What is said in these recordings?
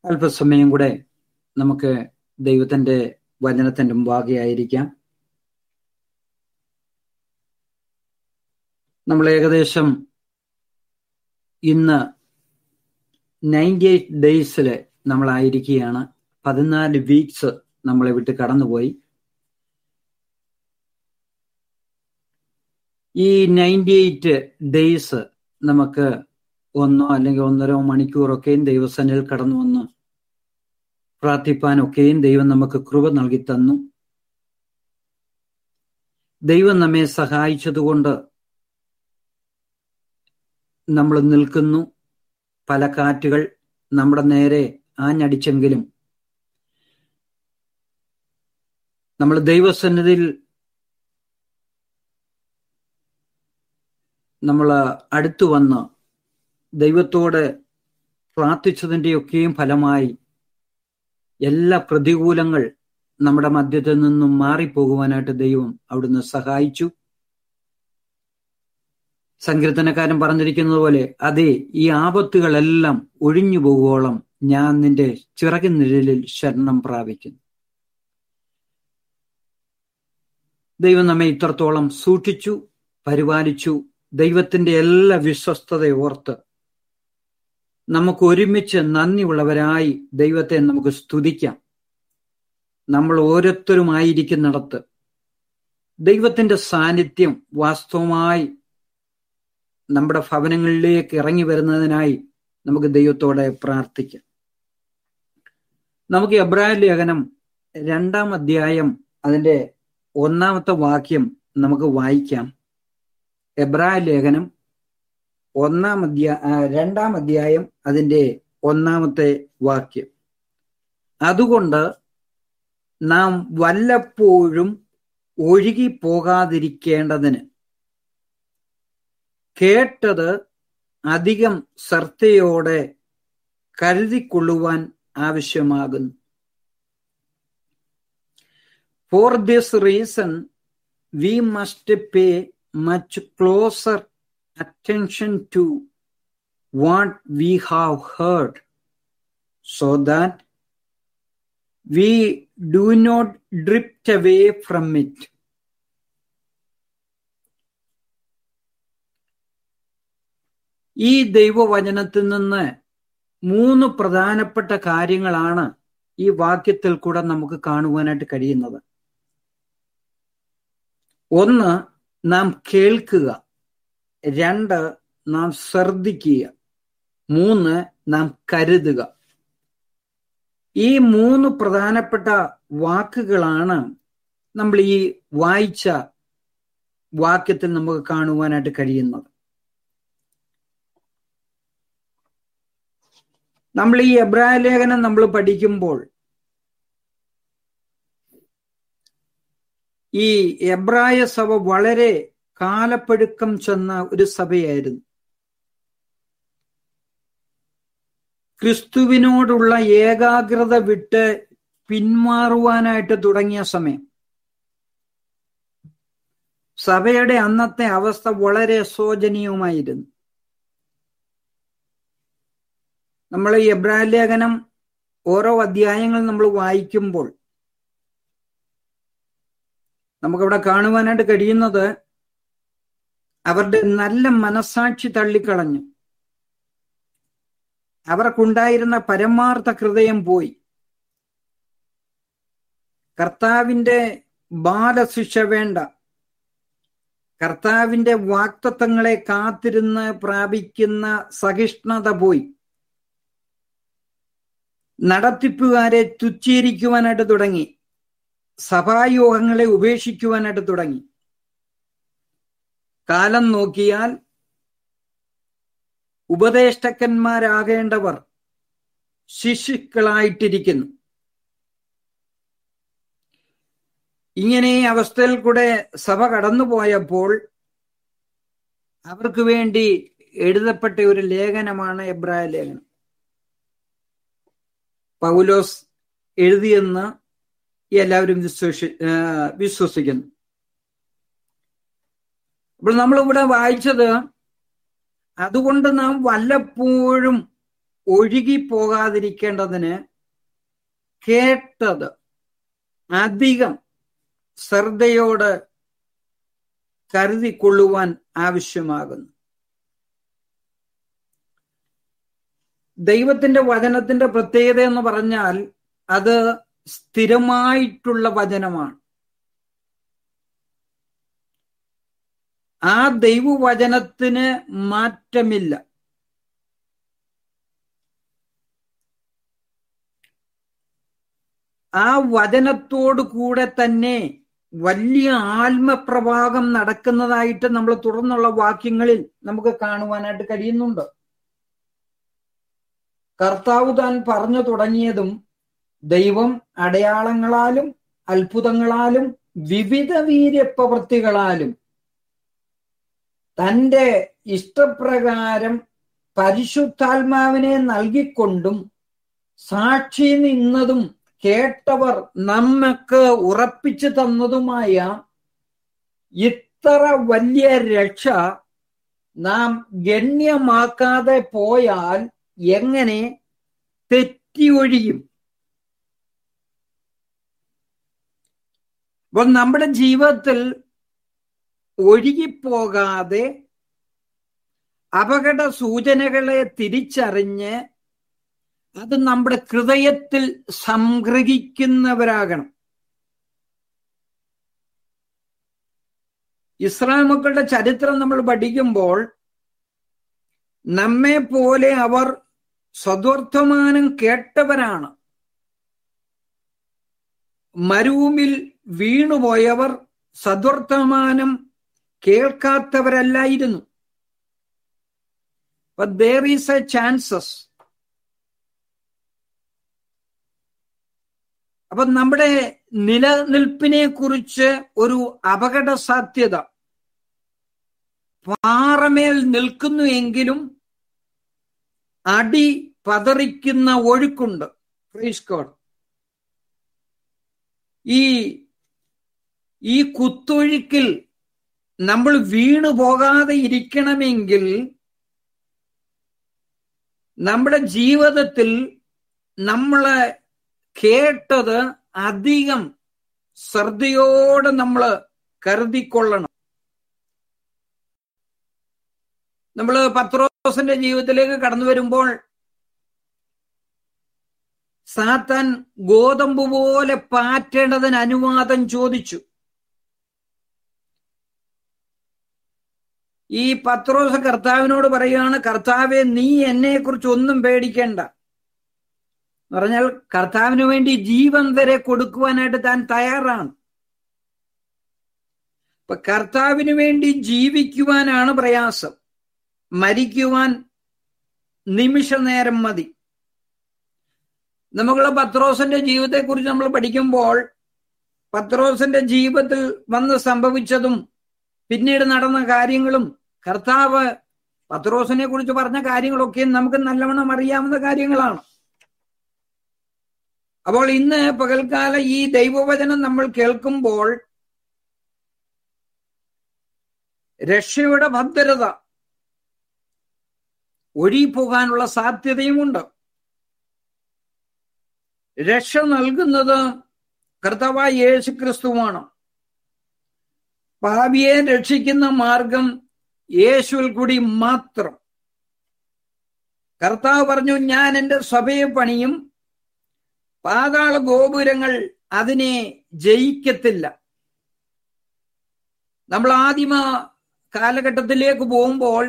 അല്പസമയം കൂടെ നമുക്ക് ദൈവത്തിന്റെ വചനത്തിന്റെ മുമ്പാകെയായിരിക്കാം നമ്മൾ ഏകദേശം ഇന്ന് നയൻറ്റി എയ്റ്റ് ഡേയ്സിൽ നമ്മളായിരിക്കുകയാണ് പതിനാല് വീക്സ് നമ്മളെ വിട്ട് കടന്നുപോയി ഈ നയൻറ്റി എയ്റ്റ് ഡേയ്സ് നമുക്ക് ഒന്നോ അല്ലെങ്കിൽ ഒന്നരോ മണിക്കൂറൊക്കെയും ദൈവസനിൽ കടന്നു വന്ന് പ്രാർത്ഥിപ്പാനൊക്കെയും ദൈവം നമുക്ക് കൃപ നൽകി തന്നു ദൈവം നമ്മെ സഹായിച്ചതുകൊണ്ട് നമ്മൾ നിൽക്കുന്നു പല കാറ്റുകൾ നമ്മുടെ നേരെ ആഞ്ഞടിച്ചെങ്കിലും നമ്മൾ ദൈവസന്നിധിയിൽ നമ്മൾ അടുത്തു വന്ന് ദൈവത്തോട് പ്രാർത്ഥിച്ചതിൻ്റെയൊക്കെയും ഫലമായി എല്ലാ പ്രതികൂലങ്ങൾ നമ്മുടെ മധ്യത്തിൽ നിന്നും മാറിപ്പോകുവാനായിട്ട് ദൈവം അവിടുന്ന് സഹായിച്ചു സങ്കീർത്തനക്കാരൻ പറഞ്ഞിരിക്കുന്നത് പോലെ അതെ ഈ ആപത്തുകളെല്ലാം ഒഴിഞ്ഞു പോകുവോളം ഞാൻ നിന്റെ ചിറകിൻ നിഴലിൽ ശരണം പ്രാപിക്കുന്നു ദൈവം നമ്മെ ഇത്രത്തോളം സൂക്ഷിച്ചു പരിപാലിച്ചു ദൈവത്തിന്റെ എല്ലാ വിശ്വസ്തത ഓർത്ത് നമുക്ക് ഒരുമിച്ച് നന്ദിയുള്ളവരായി ദൈവത്തെ നമുക്ക് സ്തുതിക്കാം നമ്മൾ ഓരോരുത്തരുമായിരിക്കുന്നിടത്ത് ദൈവത്തിന്റെ സാന്നിധ്യം വാസ്തവമായി നമ്മുടെ ഭവനങ്ങളിലേക്ക് ഇറങ്ങി വരുന്നതിനായി നമുക്ക് ദൈവത്തോടെ പ്രാർത്ഥിക്കാം നമുക്ക് എബ്രാഹിം ലേഖനം രണ്ടാം അധ്യായം അതിന്റെ ഒന്നാമത്തെ വാക്യം നമുക്ക് വായിക്കാം എബ്രാഹിം ലേഖനം ഒന്നാം അധ്യായ രണ്ടാം അധ്യായം അതിന്റെ ഒന്നാമത്തെ വാക്യം അതുകൊണ്ട് നാം വല്ലപ്പോഴും ഒഴുകി പോകാതിരിക്കേണ്ടതിന് കേട്ടത് അധികം ശ്രദ്ധയോടെ കരുതിക്കൊള്ളുവാൻ ആവശ്യമാകുന്നു for this reason we must pay much closer attention to what we have heard so that we do not drift away from it. ഈ ദൈവവചനത്തിൽ നിന്ന് മൂന്ന് പ്രധാനപ്പെട്ട കാര്യങ്ങളാണ് ഈ വാക്യത്തിൽ കൂടെ നമുക്ക് കാണുവാനായിട്ട് കഴിയുന്നത് ഒന്ന് നാം കേൾക്കുക രണ്ട് നാം ശ്രദ്ധിക്കുക മൂന്ന് നാം കരുതുക ഈ മൂന്ന് പ്രധാനപ്പെട്ട വാക്കുകളാണ് നമ്മൾ ഈ വായിച്ച വാക്യത്തിൽ നമുക്ക് കാണുവാനായിട്ട് കഴിയുന്നത് നമ്മൾ ഈ എബ്രായ ലേഖനം നമ്മൾ പഠിക്കുമ്പോൾ ഈ എബ്രായ സഭ വളരെ കാലപ്പഴുക്കം ചെന്ന ഒരു സഭയായിരുന്നു ക്രിസ്തുവിനോടുള്ള ഏകാഗ്രത വിട്ട് പിന്മാറുവാനായിട്ട് തുടങ്ങിയ സമയം സഭയുടെ അന്നത്തെ അവസ്ഥ വളരെ ശോചനീയമായിരുന്നു നമ്മൾ ഈ എബ്രാഹിം ലേഖനം ഓരോ അധ്യായങ്ങൾ നമ്മൾ വായിക്കുമ്പോൾ നമുക്കവിടെ കാണുവാനായിട്ട് കഴിയുന്നത് അവരുടെ നല്ല മനസാക്ഷി തള്ളിക്കളഞ്ഞു അവർക്കുണ്ടായിരുന്ന പരമാർത്ഥ ഹൃദയം പോയി കർത്താവിന്റെ ബാലശിക്ഷ വേണ്ട കർത്താവിന്റെ വാക്തത്വങ്ങളെ കാത്തിരുന്ന് പ്രാപിക്കുന്ന സഹിഷ്ണുത പോയി നടത്തിപ്പുകാരെ തുച്ഛീകരിക്കുവാനായിട്ട് തുടങ്ങി സഭായോഗങ്ങളെ ഉപേക്ഷിക്കുവാനായിട്ട് തുടങ്ങി കാലം നോക്കിയാൽ ഉപദേഷ്ടക്കന്മാരാകേണ്ടവർ ശിശുക്കളായിട്ടിരിക്കുന്നു ഇങ്ങനെ അവസ്ഥയിൽ കൂടെ സഭ കടന്നുപോയപ്പോൾ അവർക്ക് വേണ്ടി എഴുതപ്പെട്ട ഒരു ലേഖനമാണ് എബ്രായ ലേഖനം പൗലോസ് എഴുതിയെന്ന് എല്ലാവരും വിശ്വസി വിശ്വസിക്കുന്നു അപ്പോൾ നമ്മളിവിടെ വായിച്ചത് അതുകൊണ്ട് നാം വല്ലപ്പോഴും ഒഴുകിപ്പോകാതിരിക്കേണ്ടതിന് കേട്ടത് അധികം ശ്രദ്ധയോട് കരുതിക്കൊള്ളുവാൻ ആവശ്യമാകുന്നു ദൈവത്തിന്റെ വചനത്തിന്റെ പ്രത്യേകത എന്ന് പറഞ്ഞാൽ അത് സ്ഥിരമായിട്ടുള്ള വചനമാണ് ആ ദൈവവചനത്തിന് മാറ്റമില്ല ആ വചനത്തോടു കൂടെ തന്നെ വലിയ ആത്മപ്രവാഹം നടക്കുന്നതായിട്ട് നമ്മൾ തുടർന്നുള്ള വാക്യങ്ങളിൽ നമുക്ക് കാണുവാനായിട്ട് കഴിയുന്നുണ്ട് കർത്താവ് താൻ പറഞ്ഞു തുടങ്ങിയതും ദൈവം അടയാളങ്ങളാലും അത്ഭുതങ്ങളാലും വിവിധ വീര്യപ്രവൃത്തികളാലും തന്റെ ഇഷ്ടപ്രകാരം പരിശുദ്ധാത്മാവിനെ നൽകിക്കൊണ്ടും സാക്ഷി നിന്നതും കേട്ടവർ നമുക്ക് ഉറപ്പിച്ചു തന്നതുമായ ഇത്ര വലിയ രക്ഷ നാം ഗണ്യമാക്കാതെ പോയാൽ എങ്ങനെ തെറ്റിയൊഴിയും അപ്പോൾ നമ്മുടെ ജീവിതത്തിൽ ഒഴുകിപ്പോകാതെ അപകട സൂചനകളെ തിരിച്ചറിഞ്ഞ് അത് നമ്മുടെ ഹൃദയത്തിൽ സംഗ്രഹിക്കുന്നവരാകണം ഇസ്രായേൽ മക്കളുടെ ചരിത്രം നമ്മൾ പഠിക്കുമ്പോൾ നമ്മെ പോലെ അവർ സദ്വർത്തമാനം കേട്ടവരാണ് മരുവിൽ വീണുപോയവർ സദ്വർത്തമാനം കേൾക്കാത്തവരല്ലായിരുന്നു ദർ ഈസ് എ ചാൻസസ് അപ്പൊ നമ്മുടെ നിലനിൽപ്പിനെ കുറിച്ച് ഒരു അപകട സാധ്യത പാറമേൽ നിൽക്കുന്നു എങ്കിലും അടി പതറിക്കുന്ന ഒഴുക്കുണ്ട് ഫ്രീസ്കോഡ് ഈ ഈ കുത്തൊഴുക്കിൽ നമ്മൾ വീണു പോകാതെ ഇരിക്കണമെങ്കിൽ നമ്മുടെ ജീവിതത്തിൽ നമ്മളെ കേട്ടത് അധികം ശ്രദ്ധയോടെ നമ്മൾ കരുതിക്കൊള്ളണം നമ്മൾ പത്രോസിന്റെ ജീവിതത്തിലേക്ക് കടന്നു വരുമ്പോൾ സാത്താൻ ഗോതമ്പ് പോലെ പാറ്റേണ്ടതിന് അനുവാദം ചോദിച്ചു ഈ പത്രോസ് കർത്താവിനോട് പറയുകയാണ് കർത്താവെ നീ എന്നെ കുറിച്ച് ഒന്നും പേടിക്കേണ്ട പറഞ്ഞാൽ കർത്താവിന് വേണ്ടി ജീവൻ വരെ കൊടുക്കുവാനായിട്ട് താൻ തയ്യാറാണ് ഇപ്പൊ കർത്താവിന് വേണ്ടി ജീവിക്കുവാനാണ് പ്രയാസം മരിക്കുവാൻ നിമിഷ നേരം മതി നമുക്കുള്ള പത്രോസിന്റെ ജീവിതത്തെക്കുറിച്ച് നമ്മൾ പഠിക്കുമ്പോൾ പത്രോസിന്റെ ജീവിതത്തിൽ വന്ന് സംഭവിച്ചതും പിന്നീട് നടന്ന കാര്യങ്ങളും കർത്താവ് പത്രോസിനെ കുറിച്ച് പറഞ്ഞ കാര്യങ്ങളൊക്കെ നമുക്ക് നല്ലവണ്ണം അറിയാവുന്ന കാര്യങ്ങളാണ് അപ്പോൾ ഇന്ന് പകൽക്കാല ഈ ദൈവവചനം നമ്മൾ കേൾക്കുമ്പോൾ രക്ഷയുടെ ഭദ്രത ഒഴിപ്പോകാനുള്ള സാധ്യതയുമുണ്ട് രക്ഷ നൽകുന്നത് കർത്താവായ യേശു ക്രിസ്തുവാണ് പാപിയെ രക്ഷിക്കുന്ന മാർഗം യേശുവിൽ കൂടി മാത്രം കർത്താവ് പറഞ്ഞു ഞാൻ എൻ്റെ സഭയെ പണിയും പാതാള ഗോപുരങ്ങൾ അതിനെ ജയിക്കത്തില്ല നമ്മൾ ആദിമ കാലഘട്ടത്തിലേക്ക് പോകുമ്പോൾ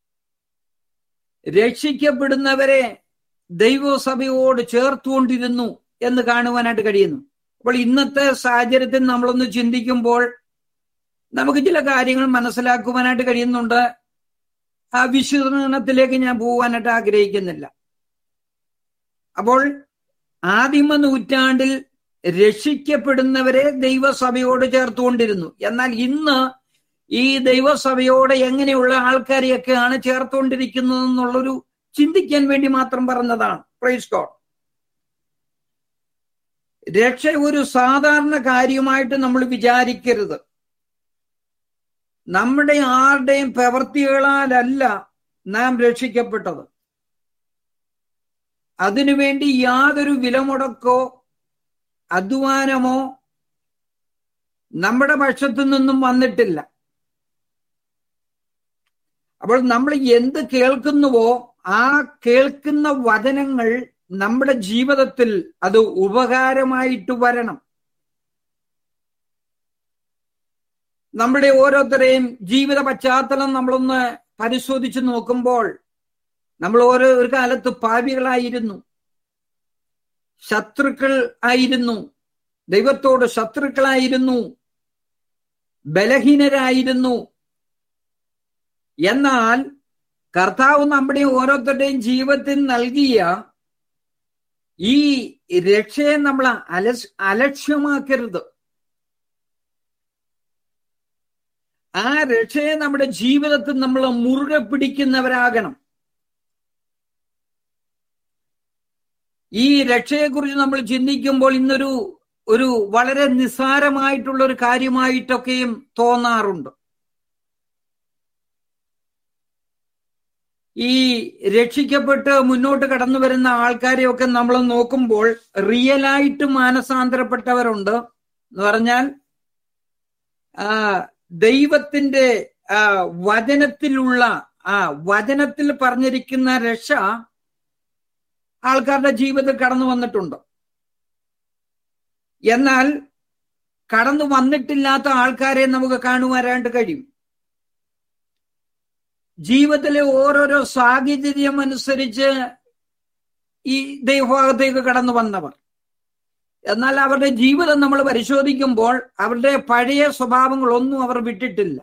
രക്ഷിക്കപ്പെടുന്നവരെ ദൈവസഭയോട് ചേർത്തുകൊണ്ടിരുന്നു എന്ന് കാണുവാനായിട്ട് കഴിയുന്നു അപ്പോൾ ഇന്നത്തെ സാഹചര്യത്തിൽ നമ്മളൊന്ന് ചിന്തിക്കുമ്പോൾ നമുക്ക് ചില കാര്യങ്ങൾ മനസ്സിലാക്കുവാനായിട്ട് കഴിയുന്നുണ്ട് ആ വിശുദ്ധീകരണത്തിലേക്ക് ഞാൻ പോകാനായിട്ട് ആഗ്രഹിക്കുന്നില്ല അപ്പോൾ ആദിമ നൂറ്റാണ്ടിൽ രക്ഷിക്കപ്പെടുന്നവരെ ദൈവസഭയോട് ചേർത്തുകൊണ്ടിരുന്നു എന്നാൽ ഇന്ന് ഈ ദൈവസഭയോട് എങ്ങനെയുള്ള ആൾക്കാരെയൊക്കെയാണ് ചേർത്തുകൊണ്ടിരിക്കുന്നത് എന്നുള്ളൊരു ചിന്തിക്കാൻ വേണ്ടി മാത്രം പറഞ്ഞതാണ് പ്രൈസ് ഗോഡ് രക്ഷ ഒരു സാധാരണ കാര്യമായിട്ട് നമ്മൾ വിചാരിക്കരുത് നമ്മുടെ ആരുടെയും പ്രവൃത്തികളാലല്ല നാം രക്ഷിക്കപ്പെട്ടത് അതിനുവേണ്ടി യാതൊരു വിലമുടക്കോ അധ്വാനമോ നമ്മുടെ പക്ഷത്തു നിന്നും വന്നിട്ടില്ല അപ്പോൾ നമ്മൾ എന്ത് കേൾക്കുന്നുവോ ആ കേൾക്കുന്ന വചനങ്ങൾ നമ്മുടെ ജീവിതത്തിൽ അത് ഉപകാരമായിട്ട് വരണം നമ്മുടെ ഓരോരുത്തരെയും ജീവിത പശ്ചാത്തലം നമ്മളൊന്ന് പരിശോധിച്ച് നോക്കുമ്പോൾ നമ്മൾ ഓരോ ഒരു കാലത്ത് പാപികളായിരുന്നു ശത്രുക്കൾ ആയിരുന്നു ദൈവത്തോട് ശത്രുക്കളായിരുന്നു ബലഹീനരായിരുന്നു എന്നാൽ കർത്താവ് നമ്മുടെ ഓരോരുത്തരുടെയും ജീവിതത്തിൽ നൽകിയ ഈ രക്ഷയെ നമ്മൾ അലസ് അലക്ഷ്യമാക്കരുത് ആ രക്ഷയെ നമ്മുടെ ജീവിതത്തിൽ നമ്മൾ മുറുകെ പിടിക്കുന്നവരാകണം ഈ രക്ഷയെക്കുറിച്ച് നമ്മൾ ചിന്തിക്കുമ്പോൾ ഇന്നൊരു ഒരു വളരെ നിസ്സാരമായിട്ടുള്ള ഒരു കാര്യമായിട്ടൊക്കെയും തോന്നാറുണ്ട് ഈ രക്ഷിക്കപ്പെട്ട് മുന്നോട്ട് കടന്നു വരുന്ന ആൾക്കാരെയൊക്കെ നമ്മൾ നോക്കുമ്പോൾ റിയലായിട്ട് മാനസാന്തരപ്പെട്ടവരുണ്ട് എന്ന് പറഞ്ഞാൽ ആ ദൈവത്തിന്റെ ആ വചനത്തിലുള്ള ആ വചനത്തിൽ പറഞ്ഞിരിക്കുന്ന രക്ഷ ആൾക്കാരുടെ ജീവിതത്തിൽ കടന്നു വന്നിട്ടുണ്ട് എന്നാൽ കടന്നു വന്നിട്ടില്ലാത്ത ആൾക്കാരെ നമുക്ക് കാണുവാനായിട്ട് കഴിയും ജീവിതത്തിലെ ഓരോരോ സാഹചര്യം അനുസരിച്ച് ഈ ദൈവഭാഗത്തേക്ക് കടന്നു വന്നവർ എന്നാൽ അവരുടെ ജീവിതം നമ്മൾ പരിശോധിക്കുമ്പോൾ അവരുടെ പഴയ സ്വഭാവങ്ങളൊന്നും അവർ വിട്ടിട്ടില്ല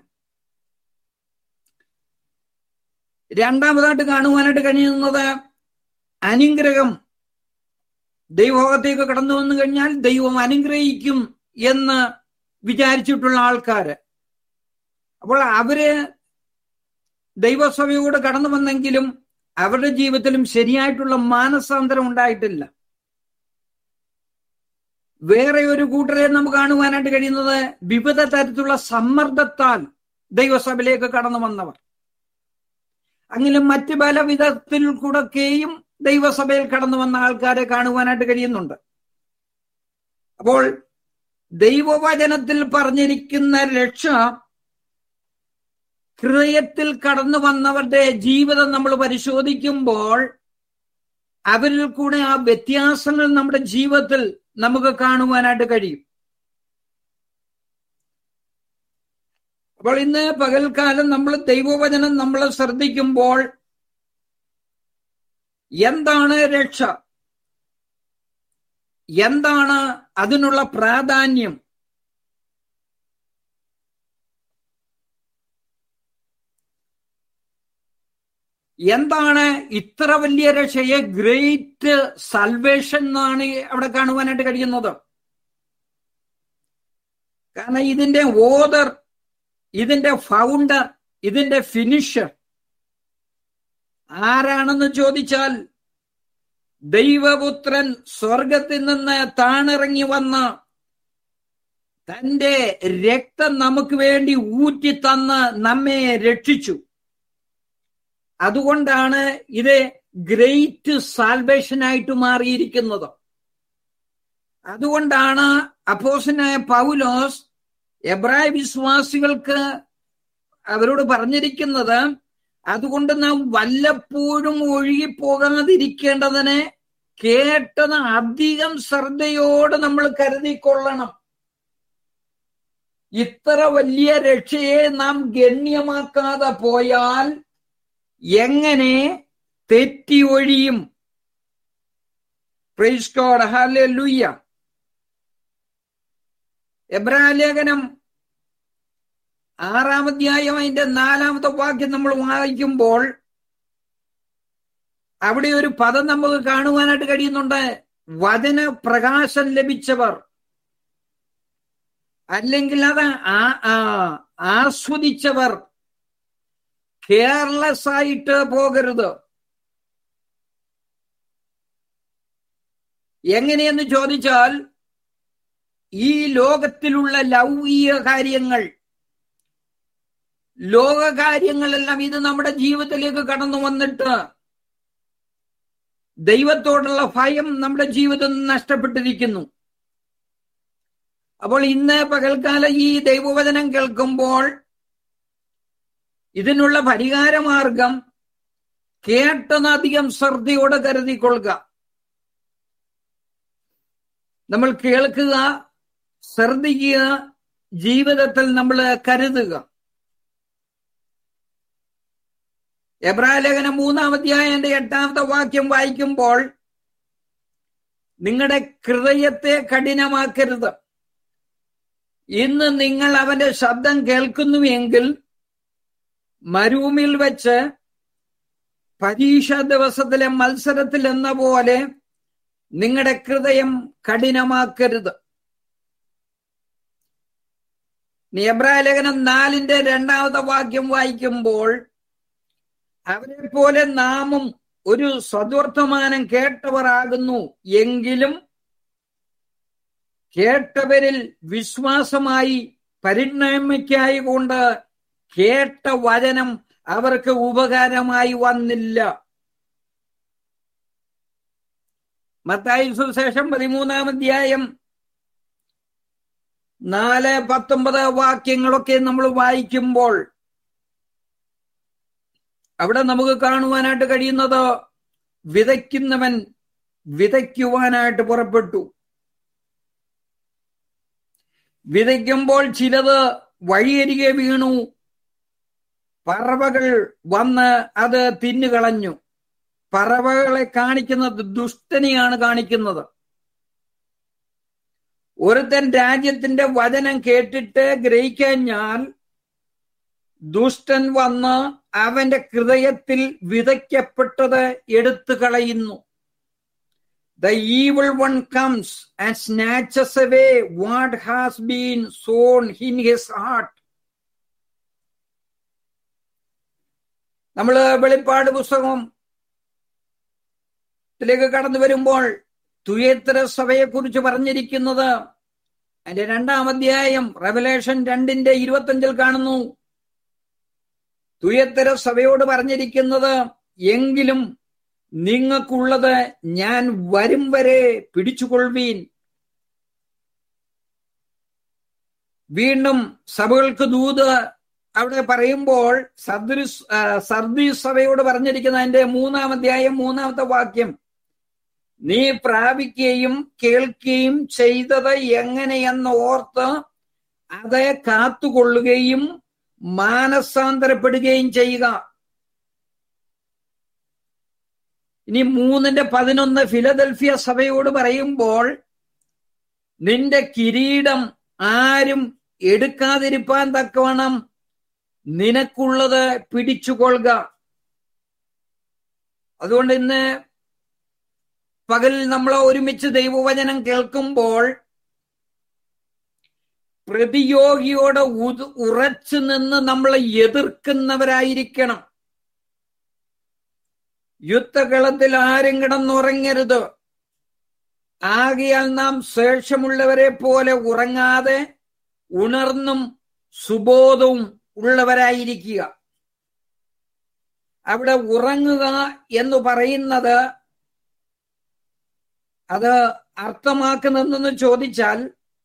രണ്ടാമതായിട്ട് കാണുവാനായിട്ട് കഴിയുന്നത് അനുഗ്രഹം ദൈവഭാഗത്തേക്ക് കടന്നു വന്നു കഴിഞ്ഞാൽ ദൈവം അനുഗ്രഹിക്കും എന്ന് വിചാരിച്ചിട്ടുള്ള ആൾക്കാര് അപ്പോൾ അവര് ദൈവസഭയോട് കടന്നു വന്നെങ്കിലും അവരുടെ ജീവിതത്തിലും ശരിയായിട്ടുള്ള മാനസാന്തരം ഉണ്ടായിട്ടില്ല വേറെ ഒരു കൂട്ടരെ നമുക്ക് കാണുവാനായിട്ട് കഴിയുന്നത് വിവിധ തരത്തിലുള്ള സമ്മർദ്ദത്താൽ ദൈവസഭയിലേക്ക് കടന്നു വന്നവർ അങ്ങനെ മറ്റ് പല വിധത്തിൽ കൂടൊക്കെയും ദൈവസഭയിൽ കടന്നു വന്ന ആൾക്കാരെ കാണുവാനായിട്ട് കഴിയുന്നുണ്ട് അപ്പോൾ ദൈവവചനത്തിൽ പറഞ്ഞിരിക്കുന്ന രക്ഷ ഹൃദയത്തിൽ കടന്നു വന്നവരുടെ ജീവിതം നമ്മൾ പരിശോധിക്കുമ്പോൾ അവരിൽ കൂടെ ആ വ്യത്യാസങ്ങൾ നമ്മുടെ ജീവിതത്തിൽ നമുക്ക് കാണുവാനായിട്ട് കഴിയും അപ്പോൾ ഇന്ന് പകൽക്കാലം നമ്മൾ ദൈവവചനം നമ്മൾ ശ്രദ്ധിക്കുമ്പോൾ എന്താണ് രക്ഷ എന്താണ് അതിനുള്ള പ്രാധാന്യം എന്താണ് ഇത്ര വലിയ രക്ഷയെ ഗ്രേറ്റ് സൽവേഷൻ എന്നാണ് അവിടെ കാണുവാനായിട്ട് കഴിയുന്നത് കാരണം ഇതിന്റെ ഓദർ ഇതിന്റെ ഫൗണ്ടർ ഇതിന്റെ ഫിനിഷർ ആരാണെന്ന് ചോദിച്ചാൽ ദൈവപുത്രൻ സ്വർഗത്തിൽ നിന്ന് താണിറങ്ങി വന്ന തന്റെ രക്തം നമുക്ക് വേണ്ടി ഊറ്റി തന്ന് നമ്മെ രക്ഷിച്ചു അതുകൊണ്ടാണ് ഇത് ഗ്രേറ്റ് സാൽവേഷൻ ആയിട്ട് മാറിയിരിക്കുന്നത് അതുകൊണ്ടാണ് അപ്പോസനായ പൗലോസ് എബ്രായ വിശ്വാസികൾക്ക് അവരോട് പറഞ്ഞിരിക്കുന്നത് അതുകൊണ്ട് നാം വല്ലപ്പോഴും ഒഴുകിപ്പോകാതിരിക്കേണ്ടതിന് കേട്ടത് അധികം ശ്രദ്ധയോട് നമ്മൾ കരുതിക്കൊള്ളണം ഇത്ര വലിയ രക്ഷയെ നാം ഗണ്യമാക്കാതെ പോയാൽ എങ്ങനെ തെറ്റി ഒഴിയും ലുയ്യ എബ്രാലേഖനം ആറാമധ്യായം അതിന്റെ നാലാമത്തെ വാക്യം നമ്മൾ വായിക്കുമ്പോൾ അവിടെ ഒരു പദം നമുക്ക് കാണുവാനായിട്ട് കഴിയുന്നുണ്ട് വചന പ്രകാശം ലഭിച്ചവർ അല്ലെങ്കിൽ അത് ആസ്വദിച്ചവർ കെയർലെസ് ആയിട്ട് പോകരുത് എങ്ങനെയെന്ന് ചോദിച്ചാൽ ഈ ലോകത്തിലുള്ള ലൗകിക കാര്യങ്ങൾ ലോകകാര്യങ്ങളെല്ലാം ഇത് നമ്മുടെ ജീവിതത്തിലേക്ക് കടന്നു വന്നിട്ട് ദൈവത്തോടുള്ള ഭയം നമ്മുടെ ജീവിതം നഷ്ടപ്പെട്ടിരിക്കുന്നു അപ്പോൾ ഇന്ന് പകൽക്കാലം ഈ ദൈവവചനം കേൾക്കുമ്പോൾ ഇതിനുള്ള പരിഹാരമാർഗം കേട്ടതധികം ശ്രദ്ധയോടെ കരുതിക്കൊള്ളുക നമ്മൾ കേൾക്കുക ശ്രദ്ധിക്കുക ജീവിതത്തിൽ നമ്മൾ കരുതുക എബ്രാലേഖനം മൂന്നാം അധ്യായന്റെ എട്ടാമത്തെ വാക്യം വായിക്കുമ്പോൾ നിങ്ങളുടെ ഹൃദയത്തെ കഠിനമാക്കരുത് ഇന്ന് നിങ്ങൾ അവന്റെ ശബ്ദം കേൾക്കുന്നുവെങ്കിൽ മരുഭൂമിയിൽ വെച്ച് പരീക്ഷ ദിവസത്തിലെ മത്സരത്തിൽ എന്ന പോലെ നിങ്ങളുടെ ഹൃദയം കഠിനമാക്കരുത് നിയബ്രാലേഖനം നാലിന്റെ രണ്ടാമത്തെ വാക്യം വായിക്കുമ്പോൾ അവരെ പോലെ നാമും ഒരു സദ്വർത്തമാനം കേട്ടവർ ആകുന്നു എങ്കിലും കേട്ടവരിൽ വിശ്വാസമായി പരിണമിക്കായി കൊണ്ട് കേട്ട വചനം അവർക്ക് ഉപകാരമായി വന്നില്ല മത്തായി സുശേഷം പതിമൂന്നാം അധ്യായം നാല് പത്തൊമ്പത് വാക്യങ്ങളൊക്കെ നമ്മൾ വായിക്കുമ്പോൾ അവിടെ നമുക്ക് കാണുവാനായിട്ട് കഴിയുന്നത് വിതയ്ക്കുന്നവൻ വിതയ്ക്കുവാനായിട്ട് പുറപ്പെട്ടു വിതയ്ക്കുമ്പോൾ ചിലത് വഴിയരികെ വീണു പറവകൾ വന്ന് അത് തിന്നുകളഞ്ഞു പറവകളെ കാണിക്കുന്നത് ദുഷ്ടനെയാണ് കാണിക്കുന്നത് ഒരുത്തൻ രാജ്യത്തിന്റെ വചനം കേട്ടിട്ട് ഗ്രഹിക്കഴിഞ്ഞാൽ ദുഷ്ടൻ വന്ന് അവന്റെ ഹൃദയത്തിൽ വിതയ്ക്കപ്പെട്ടത് എടുത്തു കളയുന്നു the evil one comes and snatches away what has been sown in his heart നമ്മള് വെളിപ്പാട് പുസ്തകം ത്തിലേക്ക് കടന്നു വരുമ്പോൾ തുയത്ര സഭയെ കുറിച്ച് പറഞ്ഞിരിക്കുന്നത് അതിന്റെ രണ്ടാം അധ്യായം റെവലേഷൻ രണ്ടിന്റെ ഇരുപത്തഞ്ചിൽ കാണുന്നു തുയത്തര സഭയോട് പറഞ്ഞിരിക്കുന്നത് എങ്കിലും നിങ്ങൾക്കുള്ളത് ഞാൻ വരും വരെ പിടിച്ചുകൊള്ളുവീൻ വീണ്ടും സഭകൾക്ക് ദൂത് അവിടെ പറയുമ്പോൾ സദൃ സർദി സഭയോട് പറഞ്ഞിരിക്കുന്ന അതിന്റെ മൂന്നാം അധ്യായം മൂന്നാമത്തെ വാക്യം നീ പ്രാപിക്കുകയും കേൾക്കുകയും ചെയ്തത് എങ്ങനെയെന്ന് ഓർത്ത് അത് കാത്തുകൊള്ളുകയും മാനസാന്തരപ്പെടുകയും ചെയ്യുക ഇനി മൂന്നിന്റെ പതിനൊന്ന് ഫിലദൽഫിയ സഭയോട് പറയുമ്പോൾ നിന്റെ കിരീടം ആരും എടുക്കാതിരിപ്പാൻ തക്കവണ്ണം നിനക്കുള്ളത് പിടിച്ചുകൊള്ളുക അതുകൊണ്ട് ഇന്ന് പകൽ നമ്മൾ ഒരുമിച്ച് ദൈവവചനം കേൾക്കുമ്പോൾ പ്രതിയോഗിയോട് ഉറച്ചു നിന്ന് നമ്മളെ എതിർക്കുന്നവരായിരിക്കണം യുദ്ധകളത്തിൽ ആരും കിടന്നുറങ്ങരുത് ആകയാൽ നാം ശേഷമുള്ളവരെ പോലെ ഉറങ്ങാതെ ഉണർന്നും സുബോധവും ഉള്ളവരായിരിക്കുക അവിടെ ഉറങ്ങുക എന്ന് പറയുന്നത് അത് അർത്ഥമാക്കുന്നതെന്ന് ചോദിച്ചാൽ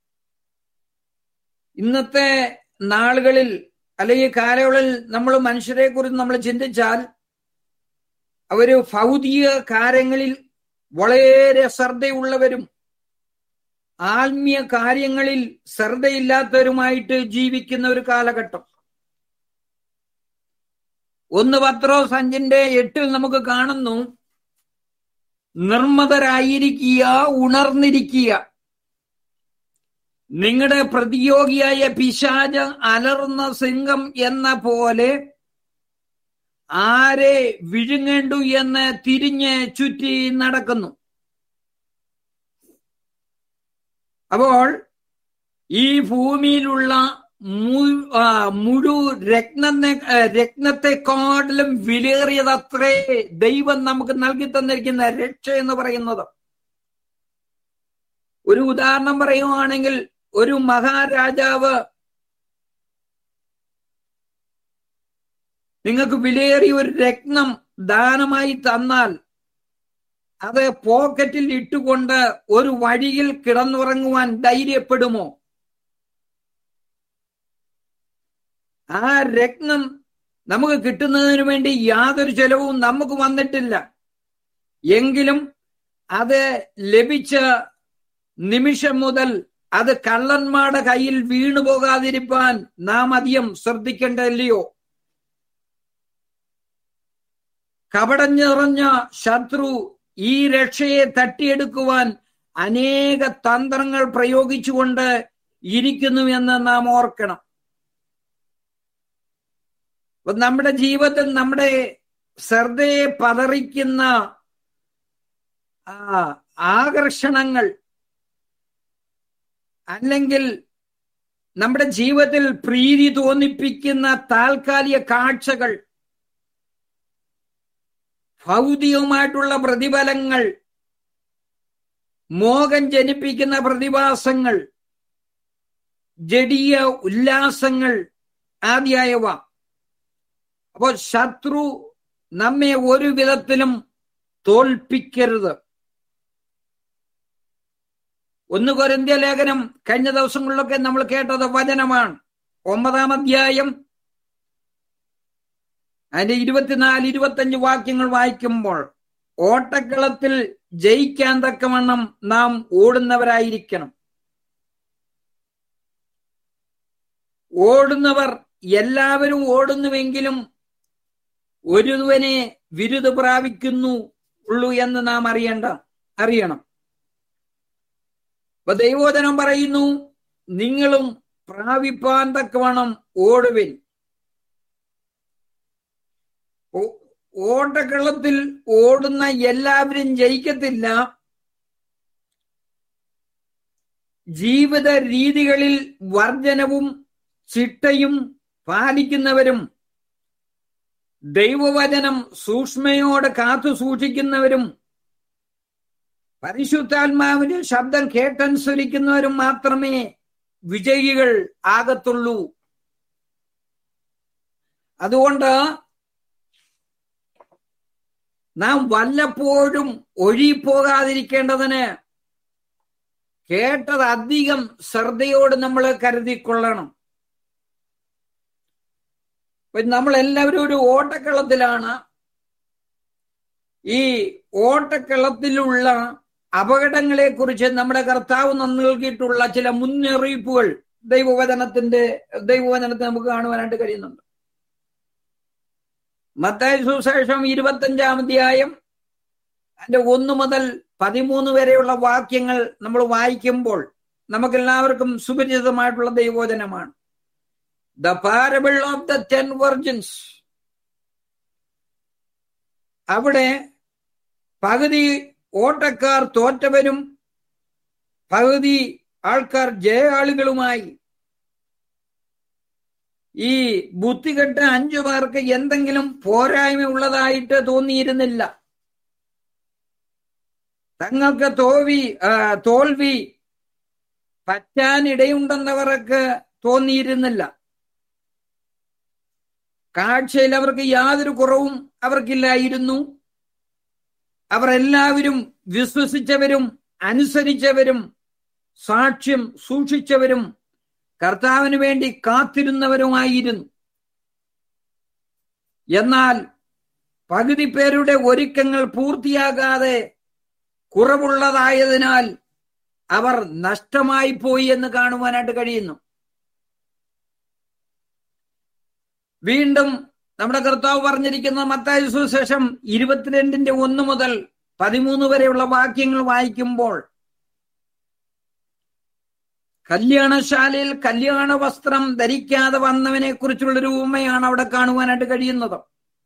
ഇന്നത്തെ നാളുകളിൽ അല്ലെങ്കിൽ കാലയളവിൽ നമ്മൾ മനുഷ്യരെ കുറിച്ച് നമ്മൾ ചിന്തിച്ചാൽ അവര് ഭൗതിക കാര്യങ്ങളിൽ വളരെ ശ്രദ്ധയുള്ളവരും ആത്മീയ കാര്യങ്ങളിൽ ശ്രദ്ധയില്ലാത്തവരുമായിട്ട് ജീവിക്കുന്ന ഒരു കാലഘട്ടം ഒന്ന് പത്രോസ് അഞ്ചിന്റെ എട്ടിൽ നമുക്ക് കാണുന്നു നിർമ്മതരായിരിക്കുക ഉണർന്നിരിക്കുക നിങ്ങളുടെ പ്രതിയോഗിയായ പിശാജ അലർന്ന സിംഹം എന്ന പോലെ ആരെ വിഴുങ്ങേണ്ടു എന്ന് തിരിഞ്ഞ് ചുറ്റി നടക്കുന്നു അപ്പോൾ ഈ ഭൂമിയിലുള്ള മുഴു രത്നത്തെ രത്നത്തെക്കാട്ടിലും വിലേറിയതത്രേ ദൈവം നമുക്ക് നൽകി തന്നിരിക്കുന്ന രക്ഷ എന്ന് പറയുന്നത് ഒരു ഉദാഹരണം പറയുവാണെങ്കിൽ ഒരു മഹാരാജാവ് നിങ്ങൾക്ക് വിലയേറിയ ഒരു രത്നം ദാനമായി തന്നാൽ അത് പോക്കറ്റിൽ ഇട്ടുകൊണ്ട് ഒരു വഴിയിൽ കിടന്നുറങ്ങുവാൻ ധൈര്യപ്പെടുമോ ആ രത്നം നമുക്ക് കിട്ടുന്നതിന് വേണ്ടി യാതൊരു ചെലവും നമുക്ക് വന്നിട്ടില്ല എങ്കിലും അത് ലഭിച്ച നിമിഷം മുതൽ അത് കള്ളന്മാരുടെ കയ്യിൽ വീണു പോകാതിരിക്കാൻ നാം അധികം ശ്രദ്ധിക്കേണ്ടല്ലയോ കപടം നിറഞ്ഞ ശത്രു ഈ രക്ഷയെ തട്ടിയെടുക്കുവാൻ അനേക തന്ത്രങ്ങൾ പ്രയോഗിച്ചുകൊണ്ട് ഇരിക്കുന്നു എന്ന് നാം ഓർക്കണം അപ്പൊ നമ്മുടെ ജീവിതത്തിൽ നമ്മുടെ ശ്രദ്ധയെ പതറിക്കുന്ന ആ ആകർഷണങ്ങൾ അല്ലെങ്കിൽ നമ്മുടെ ജീവിതത്തിൽ പ്രീതി തോന്നിപ്പിക്കുന്ന താൽക്കാലിക കാഴ്ചകൾ ഭൗതികമായിട്ടുള്ള പ്രതിഫലങ്ങൾ മോഹം ജനിപ്പിക്കുന്ന പ്രതിഭാസങ്ങൾ ജഡീയ ഉല്ലാസങ്ങൾ ആദ്യായവ അപ്പോൾ ശത്രു നമ്മെ ഒരു വിധത്തിലും തോൽപ്പിക്കരുത് ഒന്ന് കൊരിന്ത്യ ലേഖനം കഴിഞ്ഞ ദിവസങ്ങളിലൊക്കെ നമ്മൾ കേട്ടത് വചനമാണ് ഒമ്പതാം അധ്യായം അതിന്റെ ഇരുപത്തിനാല് ഇരുപത്തഞ്ച് വാക്യങ്ങൾ വായിക്കുമ്പോൾ ഓട്ടക്കളത്തിൽ ജയിക്കാൻ തക്കവണ്ണം നാം ഓടുന്നവരായിരിക്കണം ഓടുന്നവർ എല്ലാവരും ഓടുന്നുവെങ്കിലും ഒരുവനെ വിരുദ് പ്രാപിക്കുന്നു ഉള്ളൂ എന്ന് നാം അറിയണ്ട അറിയണം അപ്പൊ ദൈവോധനം പറയുന്നു നിങ്ങളും പ്രാപിപ്പാൻ തക്കവണ്ണം ഓടുവിൻ ഓട്ടക്കളത്തിൽ ഓടുന്ന എല്ലാവരും ജയിക്കത്തില്ല ജീവിത രീതികളിൽ വർജനവും ചിട്ടയും പാലിക്കുന്നവരും ദൈവവചനം സൂക്ഷ്മയോടെ കാത്തു സൂക്ഷിക്കുന്നവരും പരിശുദ്ധാത്മാവിന്റെ ശബ്ദം കേട്ടനുസരിക്കുന്നവരും മാത്രമേ വിജയികൾ ആകത്തുള്ളൂ അതുകൊണ്ട് നാം വല്ലപ്പോഴും ഒഴിപ്പോകാതിരിക്കേണ്ടതിന് കേട്ടത് അധികം ശ്രദ്ധയോട് നമ്മൾ കരുതിക്കൊള്ളണം നമ്മൾ എല്ലാവരും ഒരു ഓട്ടക്കളത്തിലാണ് ഈ ഓട്ടക്കളത്തിലുള്ള അപകടങ്ങളെ കുറിച്ച് നമ്മുടെ കർത്താവ് നൽകിയിട്ടുള്ള ചില മുന്നറിയിപ്പുകൾ ദൈവവചനത്തിന്റെ ദൈവവചനത്തെ നമുക്ക് കാണുവാനായിട്ട് കഴിയുന്നുണ്ട് മത്തായ സുശേഷം ഇരുപത്തഞ്ചാം അധ്യായം അതിന്റെ ഒന്ന് മുതൽ പതിമൂന്ന് വരെയുള്ള വാക്യങ്ങൾ നമ്മൾ വായിക്കുമ്പോൾ നമുക്കെല്ലാവർക്കും സുപരിചിതമായിട്ടുള്ള ദൈവോചനമാണ് the parable of the ten virgins അവിടെ പകുതി ഓട്ടക്കാർ തോറ്റവരും പകുതി ആൾക്കാർ ജയാളികളുമായി ഈ ബുദ്ധികെട്ട അഞ്ചു പേർക്ക് എന്തെങ്കിലും പോരായ്മ ഉള്ളതായിട്ട് തോന്നിയിരുന്നില്ല തങ്ങൾക്ക് തോൽവി തോൽവി പറ്റാനിടയുണ്ടെന്നവർക്ക് തോന്നിയിരുന്നില്ല കാഴ്ചയിൽ അവർക്ക് യാതൊരു കുറവും അവർക്കില്ലായിരുന്നു അവർ എല്ലാവരും വിശ്വസിച്ചവരും അനുസരിച്ചവരും സാക്ഷ്യം സൂക്ഷിച്ചവരും കർത്താവിന് വേണ്ടി കാത്തിരുന്നവരുമായിരുന്നു എന്നാൽ പകുതി പേരുടെ ഒരുക്കങ്ങൾ പൂർത്തിയാകാതെ കുറവുള്ളതായതിനാൽ അവർ നഷ്ടമായി പോയി എന്ന് കാണുവാനായിട്ട് കഴിയുന്നു വീണ്ടും നമ്മുടെ കർത്താവ് പറഞ്ഞിരിക്കുന്ന മത്തായ സുശേഷം ഇരുപത്തിരണ്ടിന്റെ ഒന്ന് മുതൽ പതിമൂന്ന് വരെയുള്ള വാക്യങ്ങൾ വായിക്കുമ്പോൾ കല്യാണശാലയിൽ കല്യാണ വസ്ത്രം ധരിക്കാതെ വന്നവനെ കുറിച്ചുള്ളൊരു ഉപമയാണ് അവിടെ കാണുവാനായിട്ട് കഴിയുന്നത്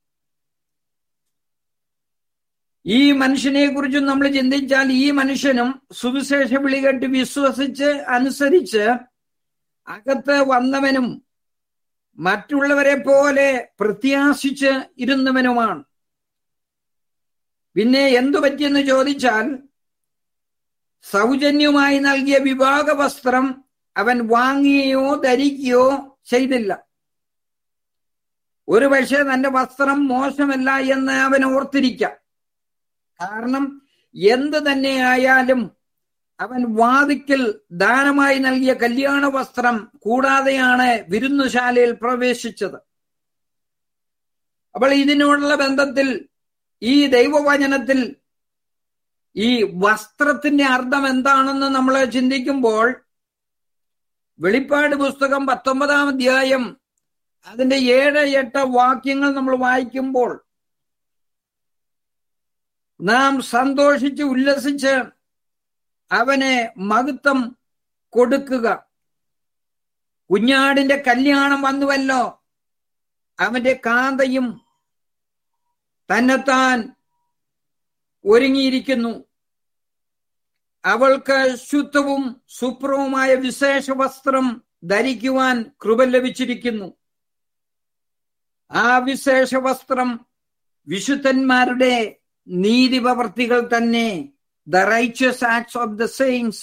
ഈ മനുഷ്യനെ കുറിച്ചും നമ്മൾ ചിന്തിച്ചാൽ ഈ മനുഷ്യനും സുവിശേഷ വിളി കേട്ട് വിശ്വസിച്ച് അനുസരിച്ച് അകത്ത് വന്നവനും മറ്റുള്ളവരെ പോലെ പ്രത്യാശിച്ച് ഇരുന്നവനുമാണ് പിന്നെ എന്തു പറ്റിയെന്ന് ചോദിച്ചാൽ സൗജന്യമായി നൽകിയ വിവാഹ വസ്ത്രം അവൻ വാങ്ങുകയോ ധരിക്കുകയോ ചെയ്തില്ല ഒരു പക്ഷേ തന്റെ വസ്ത്രം മോശമല്ല എന്ന് അവൻ ഓർത്തിരിക്കാം കാരണം എന്ത് തന്നെ ആയാലും അവൻ വാതിക്കൽ ദാനമായി നൽകിയ കല്യാണ വസ്ത്രം കൂടാതെയാണ് വിരുന്നുശാലയിൽ പ്രവേശിച്ചത് അപ്പോൾ ഇതിനോടുള്ള ബന്ധത്തിൽ ഈ ദൈവവചനത്തിൽ ഈ വസ്ത്രത്തിന്റെ അർത്ഥം എന്താണെന്ന് നമ്മൾ ചിന്തിക്കുമ്പോൾ വെളിപ്പാട് പുസ്തകം പത്തൊമ്പതാം അധ്യായം അതിന്റെ ഏഴ് എട്ട് വാക്യങ്ങൾ നമ്മൾ വായിക്കുമ്പോൾ നാം സന്തോഷിച്ച് ഉല്ലസിച്ച് അവനെ മഹത്വം കൊടുക്കുക കുഞ്ഞാടിന്റെ കല്യാണം വന്നുവല്ലോ അവന്റെ കാന്തയും തന്നെത്താൻ ഒരുങ്ങിയിരിക്കുന്നു അവൾക്ക് ശുദ്ധവും സുപ്രവുമായ വിശേഷ വസ്ത്രം ധരിക്കുവാൻ കൃപ ലഭിച്ചിരിക്കുന്നു ആ വിശേഷ വസ്ത്രം വിശുദ്ധന്മാരുടെ നീതിപ്രവർത്തികൾ തന്നെ the righteous acts of the saints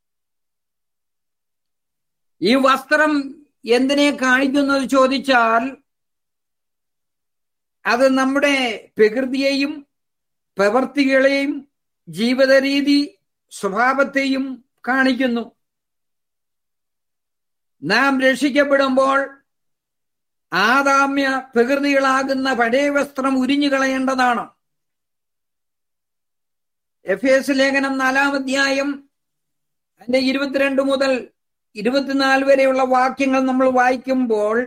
ഈ വസ്ത്രം എന്തിനെ കാണിക്കുന്നത് ചോദിച്ചാൽ അത് നമ്മുടെ പ്രകൃതിയെയും പ്രവർത്തികളെയും ജീവിത രീതി സ്വഭാവത്തെയും കാണിക്കുന്നു നാം രക്ഷിക്കപ്പെടുമ്പോൾ ആദാമ്യ പ്രകൃതികളാകുന്ന പഴയ വസ്ത്രം ഉരിഞ്ഞു കളയേണ്ടതാണ് എഫ് എസ് ലേഖനം നാലാം അധ്യായം അതിന്റെ ഇരുപത്തിരണ്ട് മുതൽ ഇരുപത്തിനാല് വരെയുള്ള വാക്യങ്ങൾ നമ്മൾ വായിക്കുമ്പോൾ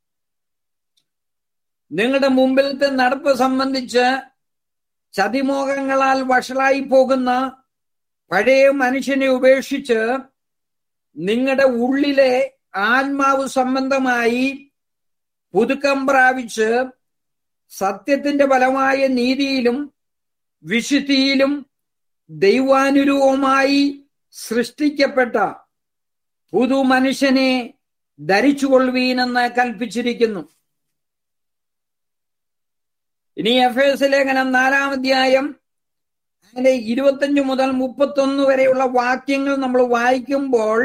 നിങ്ങളുടെ മുമ്പിലത്തെ നടപ്പ് സംബന്ധിച്ച് ചതിമോഹങ്ങളാൽ വഷളായി പോകുന്ന പഴയ മനുഷ്യനെ ഉപേക്ഷിച്ച് നിങ്ങളുടെ ഉള്ളിലെ ആത്മാവ് സംബന്ധമായി പുതുക്കം പ്രാപിച്ച് സത്യത്തിന്റെ ഫലമായ നീതിയിലും വിശുദ്ധിയിലും ദൈവാനുരൂപമായി സൃഷ്ടിക്കപ്പെട്ട പുതു മനുഷ്യനെ ധരിച്ചുകൊള്ളുവീനെന്ന് കൽപ്പിച്ചിരിക്കുന്നു ഇനി എഫ് എസ് ലേഖനം നാലാം അധ്യായം അതിന്റെ ഇരുപത്തഞ്ച് മുതൽ മുപ്പത്തൊന്ന് വരെയുള്ള വാക്യങ്ങൾ നമ്മൾ വായിക്കുമ്പോൾ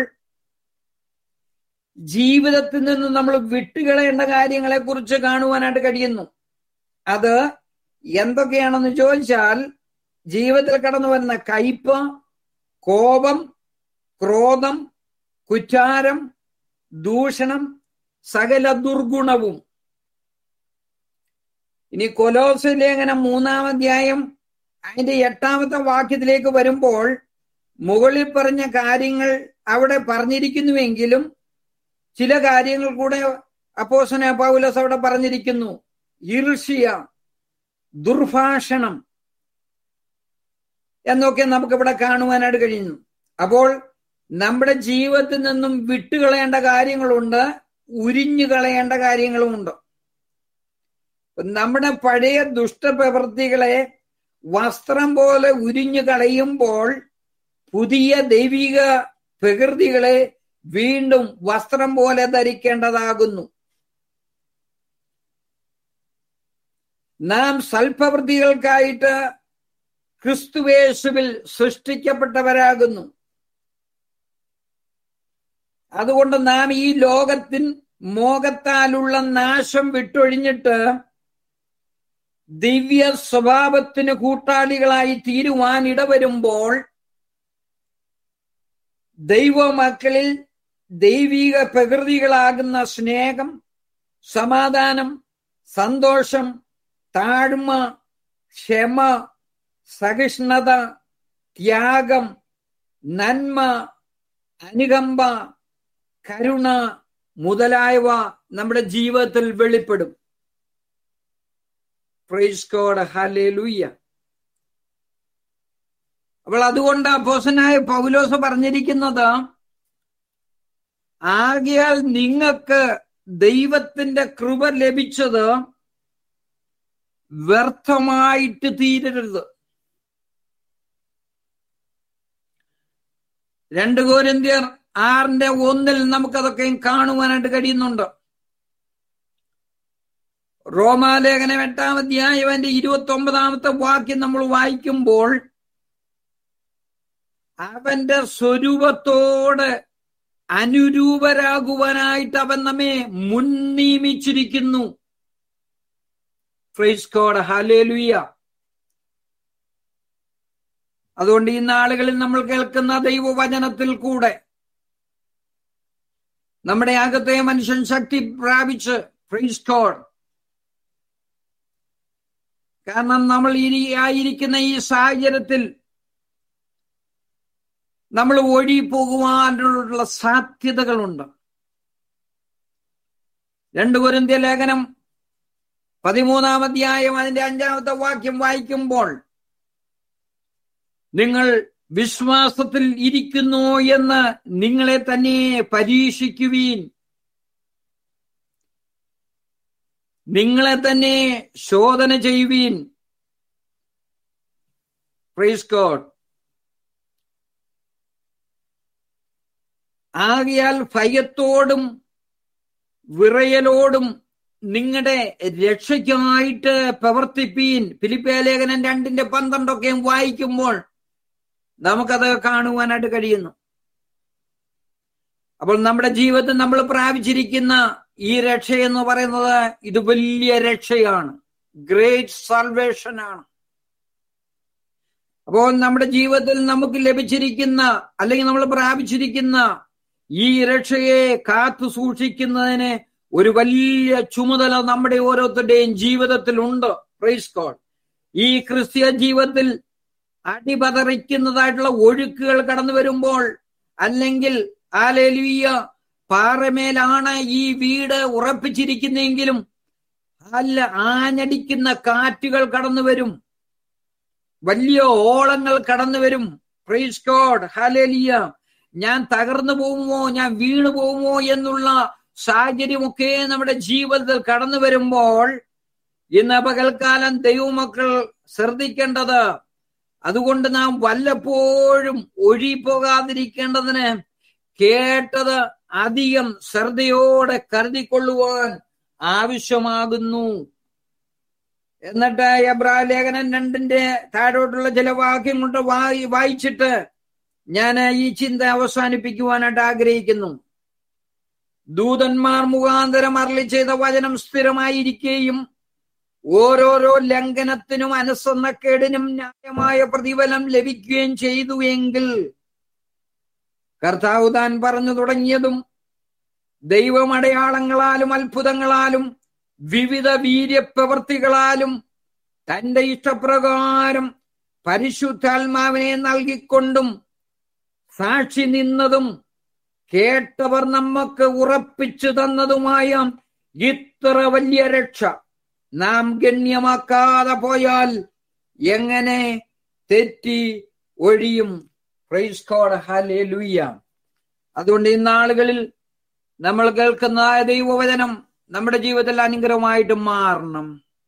ജീവിതത്തിൽ നിന്ന് നമ്മൾ വിട്ടുകളയേണ്ട കാര്യങ്ങളെ കുറിച്ച് കാണുവാനായിട്ട് കഴിയുന്നു അത് എന്തൊക്കെയാണെന്ന് ചോദിച്ചാൽ ജീവിതത്തിൽ കടന്നു വരുന്ന കയ്പ് കോപം ക്രോധം കുറ്റാരം ദൂഷണം സകല ദുർഗുണവും ഇനി കൊലോസ് ലേഖനം മൂന്നാം അധ്യായം അതിന്റെ എട്ടാമത്തെ വാക്യത്തിലേക്ക് വരുമ്പോൾ മുകളിൽ പറഞ്ഞ കാര്യങ്ങൾ അവിടെ പറഞ്ഞിരിക്കുന്നുവെങ്കിലും ചില കാര്യങ്ങൾ കൂടെ അപ്പോസന പൗലസ് അവിടെ പറഞ്ഞിരിക്കുന്നു ഈർഷ്യ ദുർഭാഷണം എന്നൊക്കെ നമുക്ക് ഇവിടെ കാണുവാനായിട്ട് കഴിയുന്നു അപ്പോൾ നമ്മുടെ ജീവിതത്തിൽ നിന്നും വിട്ടുകളയേണ്ട കാര്യങ്ങളുണ്ട് ഉരിഞ്ഞു കളയേണ്ട കാര്യങ്ങളുമുണ്ട് നമ്മുടെ പഴയ ദുഷ്ടപ്രവൃത്തികളെ വസ്ത്രം പോലെ ഉരിഞ്ഞു കളയുമ്പോൾ പുതിയ ദൈവിക പ്രകൃതികളെ വീണ്ടും വസ്ത്രം പോലെ ധരിക്കേണ്ടതാകുന്നു നാം സൽപ്രവൃത്തികൾക്കായിട്ട് ക്രിസ്തുവേശുവിൽ സൃഷ്ടിക്കപ്പെട്ടവരാകുന്നു അതുകൊണ്ട് നാം ഈ ലോകത്തിൻ മോഹത്താലുള്ള നാശം വിട്ടൊഴിഞ്ഞിട്ട് ദിവ്യ സ്വഭാവത്തിന് കൂട്ടാളികളായി തീരുവാൻ ഇടവരുമ്പോൾ ദൈവമക്കളിൽ ദൈവിക പ്രകൃതികളാകുന്ന സ്നേഹം സമാധാനം സന്തോഷം താഴ്മ ക്ഷമ സഹിഷ്ണുത ത്യാഗം നന്മ അനുകമ്പ കരുണ മുതലായവ നമ്മുടെ ജീവിതത്തിൽ വെളിപ്പെടും പ്രൈസ്കോഡ് ഹലേലുയ്യ അപ്പോൾ അതുകൊണ്ട് അപ്പോസനായ പൗലോസ് പറഞ്ഞിരിക്കുന്നത് ആകയാൽ നിങ്ങൾക്ക് ദൈവത്തിന്റെ കൃപ ലഭിച്ചത് വ്യർത്ഥമായിട്ട് തീരരുത് രണ്ട് കോരിന്ത്യർ ആറിന്റെ ഒന്നിൽ നമുക്കതൊക്കെ കാണുവാനായിട്ട് കഴിയുന്നുണ്ട് റോമാലേഖനം എട്ടാം അധ്യായം അതിന്റെ ഇരുപത്തി ഒമ്പതാമത്തെ വാക്യം നമ്മൾ വായിക്കുമ്പോൾ അവന്റെ സ്വരൂപത്തോട് അനുരൂപരാകുവാനായിട്ട് അവൻ നമ്മെ മുൻ നിയമിച്ചിരിക്കുന്നു ഫ്രൈസ്കോഡ് ഹലേലുയ അതുകൊണ്ട് ഈ നാളുകളിൽ നമ്മൾ കേൾക്കുന്ന ദൈവവചനത്തിൽ കൂടെ നമ്മുടെ അകത്തെ മനുഷ്യൻ ശക്തി പ്രാപിച്ച് ഫ്രീസ് കോഡ് കാരണം നമ്മൾ ഇനി ആയിരിക്കുന്ന ഈ സാഹചര്യത്തിൽ നമ്മൾ ഒഴി പോകുവാനുള്ള സാധ്യതകളുണ്ട് രണ്ടു കുരുന്തിയ ലേഖനം പതിമൂന്നാം അധ്യായം അതിന്റെ അഞ്ചാമത്തെ വാക്യം വായിക്കുമ്പോൾ നിങ്ങൾ വിശ്വാസത്തിൽ ഇരിക്കുന്നു എന്ന് നിങ്ങളെ തന്നെ പരീക്ഷിക്കുവീൻ നിങ്ങളെ തന്നെ ശോധന ചെയ്യുവീൻ പ്രൈസ് ഗോഡ് ആകയാൽ ഭയത്തോടും വിറയലോടും നിങ്ങളുടെ രക്ഷയ്ക്കായിട്ട് പ്രവർത്തിപ്പീൻ ഫിലിപ്പിയ ലേഖനം രണ്ടിന്റെ പന്ത്രണ്ടൊക്കെയും വായിക്കുമ്പോൾ നമുക്കത് കാണുവാനായിട്ട് കഴിയുന്നു അപ്പോൾ നമ്മുടെ ജീവിതത്തിൽ നമ്മൾ പ്രാപിച്ചിരിക്കുന്ന ഈ രക്ഷ എന്ന് പറയുന്നത് ഇത് വലിയ രക്ഷയാണ് ഗ്രേറ്റ് സാൽവേഷൻ ആണ് അപ്പോൾ നമ്മുടെ ജീവിതത്തിൽ നമുക്ക് ലഭിച്ചിരിക്കുന്ന അല്ലെങ്കിൽ നമ്മൾ പ്രാപിച്ചിരിക്കുന്ന ഈ രക്ഷയെ കാത്തു സൂക്ഷിക്കുന്നതിന് ഒരു വലിയ ചുമതല നമ്മുടെ ഓരോരുത്തരുടെയും ജീവിതത്തിൽ ഉണ്ട് പ്രൈസ് കോഡ് ഈ ക്രിസ്ത്യ ജീവിതത്തിൽ അടിപതറിക്കുന്നതായിട്ടുള്ള ഒഴുക്കുകൾ കടന്നു വരുമ്പോൾ അല്ലെങ്കിൽ ആലേലുയ്യ പാറമേലാണ് ഈ വീട് ഉറപ്പിച്ചിരിക്കുന്നെങ്കിലും അല്ല ആഞ്ഞടിക്കുന്ന കാറ്റുകൾ കടന്നു വരും വലിയ ഓളങ്ങൾ കടന്നു വരും പ്രൈസ് കോഡ് ഹാലേലിയ ഞാൻ തകർന്നു പോകുമോ ഞാൻ വീണു പോകുമോ എന്നുള്ള സാഹചര്യമൊക്കെ നമ്മുടെ ജീവിതത്തിൽ കടന്നു വരുമ്പോൾ ഇന്ന് പകൽക്കാലം ദൈവമക്കൾ ശ്രദ്ധിക്കേണ്ടത് അതുകൊണ്ട് നാം വല്ലപ്പോഴും ഒഴിപോകാതിരിക്കേണ്ടതിന് കേട്ടത് അധികം ശ്രദ്ധയോടെ കരുതിക്കൊള്ളുവാൻ ആവശ്യമാകുന്നു എന്നിട്ട് എബ്രാ ലേഖനം രണ്ടിന്റെ താഴോട്ടുള്ള ചില വാക്യം കൊണ്ട് വായി വായിച്ചിട്ട് ഞാൻ ഈ ചിന്ത അവസാനിപ്പിക്കുവാനായിട്ട് ആഗ്രഹിക്കുന്നു ദൂതന്മാർ മുഖാന്തരം അരളി ചെയ്ത വചനം സ്ഥിരമായിരിക്കുകയും ഓരോരോ ലംഘനത്തിനും അനുസരണക്കേടിനും ന്യായമായ പ്രതിഫലം ലഭിക്കുകയും ചെയ്തു എങ്കിൽ കർത്താവ് താൻ പറഞ്ഞു തുടങ്ങിയതും ദൈവമടയാളങ്ങളാലും അത്ഭുതങ്ങളാലും വിവിധ വീര്യപ്രവർത്തികളാലും തന്റെ ഇഷ്ടപ്രകാരം പരിശുദ്ധാത്മാവിനെ നൽകിക്കൊണ്ടും സാക്ഷി നിന്നതും കേട്ടവർ നമുക്ക് ഉറപ്പിച്ചു തന്നതുമായ ഇത്ര വലിയ രക്ഷ നാം ഗണ്യമാക്കാതെ പോയാൽ എങ്ങനെ തെറ്റി ഒഴിയും പ്രൈസ് കോഡ് ഹാലേ ലൂയ്യ അതുകൊണ്ട് ഈ നാളുകളിൽ നമ്മൾ കേൾക്കുന്ന ദൈവവചനം നമ്മുടെ ജീവിതത്തിൽ അനുഗ്രഹമായിട്ട് മാറണം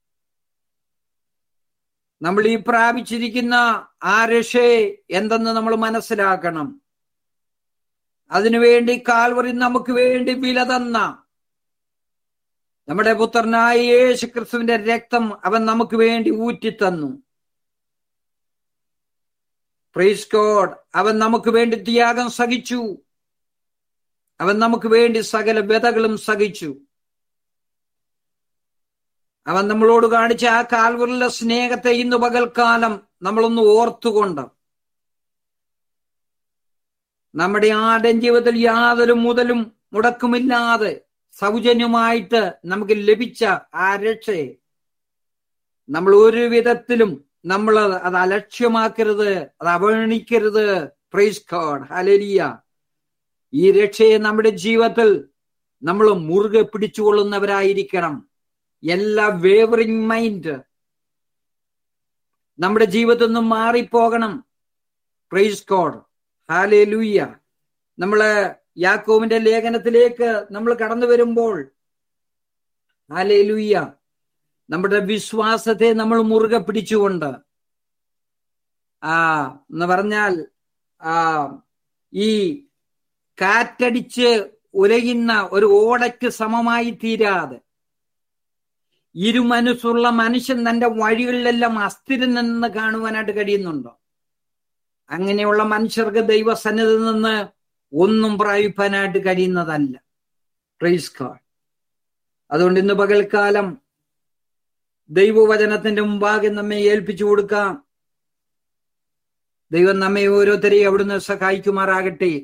നമ്മൾ ഈ പ്രാപിച്ചിരിക്കുന്ന ആ രക്ഷയെ എന്തെന്ന് നമ്മൾ മനസ്സിലാക്കണം അതിനുവേണ്ടി കാൽവറി നമുക്ക് വേണ്ടി വില തന്ന നമ്മുടെ പുത്രനായ യേശു ക്രിസ്തുവിന്റെ രക്തം അവൻ നമുക്ക് വേണ്ടി ഊറ്റിത്തന്നു പ്രൈസ് ഗോഡ് അവൻ നമുക്ക് വേണ്ടി ത്യാഗം സഹിച്ചു അവൻ നമുക്ക് വേണ്ടി സകല വ്യതകളും സഹിച്ചു അവൻ നമ്മളോട് കാണിച്ച ആ കാൽവറിലെ സ്നേഹത്തെ ഇന്ന് പകൽക്കാലം നമ്മളൊന്ന് ഓർത്തുകൊണ്ട് നമ്മുടെ ആടൻ ജീവിതത്തിൽ യാതൊരു മുതലും മുടക്കുമില്ലാതെ സൗജന്യമായിട്ട് നമുക്ക് ലഭിച്ച ആ രക്ഷയെ നമ്മൾ ഒരു വിധത്തിലും നമ്മൾ അത് അലക്ഷ്യമാക്കരുത് അത് അവഗണിക്കരുത് പ്രൈസ് ഗോഡ് ഹലരിയ ഈ രക്ഷയെ നമ്മുടെ ജീവിതത്തിൽ നമ്മൾ മുറുകെ പിടിച്ചുകൊള്ളുന്നവരായിരിക്കണം എല്ലാ വേവറിങ് മൈൻഡ് നമ്മുടെ ജീവിതത്തിൽ നിന്നും മാറിപ്പോകണം പ്രൈസ് ഗോഡ് ഹാലേ ലൂയ്യ നമ്മള് യാക്കോവിന്റെ ലേഖനത്തിലേക്ക് നമ്മൾ കടന്നു വരുമ്പോൾ ഹാലേ ലൂയ്യ നമ്മുടെ വിശ്വാസത്തെ നമ്മൾ മുറുകെ പിടിച്ചുകൊണ്ട് ആ എന്ന് പറഞ്ഞാൽ ആ ഈ കാറ്റടിച്ച് ഉലയുന്ന ഒരു ഓടയ്ക്ക് സമമായി തീരാതെ ഇരുമനസ്സുള്ള മനുഷ്യൻ തന്റെ വഴികളിലെല്ലാം അസ്ഥിരനെന്ന് കാണുവാനായിട്ട് കഴിയുന്നുണ്ടോ അങ്ങനെയുള്ള മനുഷ്യർക്ക് ദൈവസന്നിധി നിന്ന് ഒന്നും പ്രാപിപ്പാനായിട്ട് കഴിയുന്നതല്ല പ്രൈസ് ഗോഡ് അതുകൊണ്ട് ഇന്ന് പകൽക്കാലം ദൈവവചനത്തിന്റെ മുമ്പാകെ നമ്മെ ഏൽപ്പിച്ചു കൊടുക്കാം ദൈവം നമ്മെ ഓരോരുത്തരെയും അവിടുന്ന് സഹായിക്കുമാറാകട്ടെ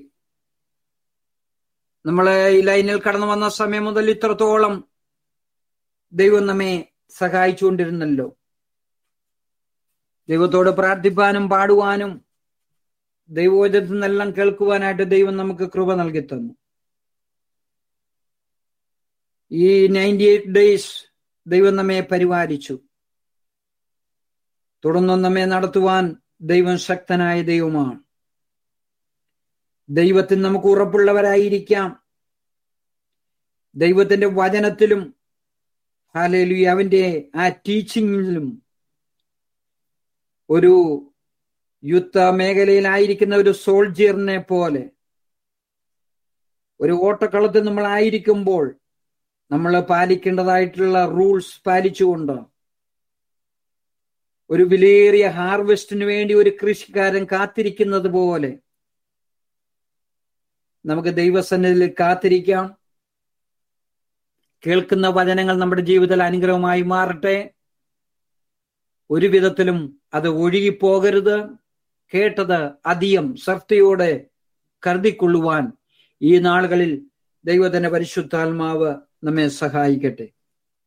നമ്മളെ ഈ ലൈനിൽ കടന്നു വന്ന സമയം മുതൽ ഇത്രത്തോളം ദൈവം നമ്മെ സഹായിച്ചുകൊണ്ടിരുന്നല്ലോ ദൈവത്തോട് പ്രാർത്ഥിപ്പാനും പാടുവാനും ദൈവോചത്തിൽ നിന്നെല്ലാം കേൾക്കുവാനായിട്ട് ദൈവം നമുക്ക് കൃപ നൽകി തന്നു ഈ നയൻറ്റി എയ്റ്റ് ഡേയ്സ് ദൈവം നമ്മെ പരിപാലിച്ചു തുടർന്നും നമ്മെ നടത്തുവാൻ ദൈവം ശക്തനായ ദൈവമാണ് ദൈവത്തിൽ നമുക്ക് ഉറപ്പുള്ളവരായിരിക്കാം ദൈവത്തിന്റെ വചനത്തിലും ഹാലേലു അവന്റെ ആ ടീച്ചിങ്ങിലും ഒരു യുദ്ധ മേഖലയിലായിരിക്കുന്ന ഒരു സോൾജിയറിനെ പോലെ ഒരു ഓട്ടക്കളത്തിൽ നമ്മൾ ആയിരിക്കുമ്പോൾ നമ്മൾ പാലിക്കേണ്ടതായിട്ടുള്ള റൂൾസ് പാലിച്ചുകൊണ്ട് ഒരു വിലയേറിയ ഹാർവെസ്റ്റിന് വേണ്ടി ഒരു കൃഷിക്കാരൻ കാത്തിരിക്കുന്നത് പോലെ നമുക്ക് ദൈവസന്നിധിയിൽ കാത്തിരിക്കാം കേൾക്കുന്ന വചനങ്ങൾ നമ്മുടെ ജീവിതത്തിൽ അനുഗ്രഹമായി മാറട്ടെ ഒരു വിധത്തിലും അത് ഒഴുകിപ്പോകരുത് കേട്ടത് അധികം ശ്രദ്ധയോടെ കരുതിക്കൊള്ളുവാൻ ഈ നാളുകളിൽ ദൈവത്തിന്റെ പരിശുദ്ധാത്മാവ് നമ്മെ സഹായിക്കട്ടെ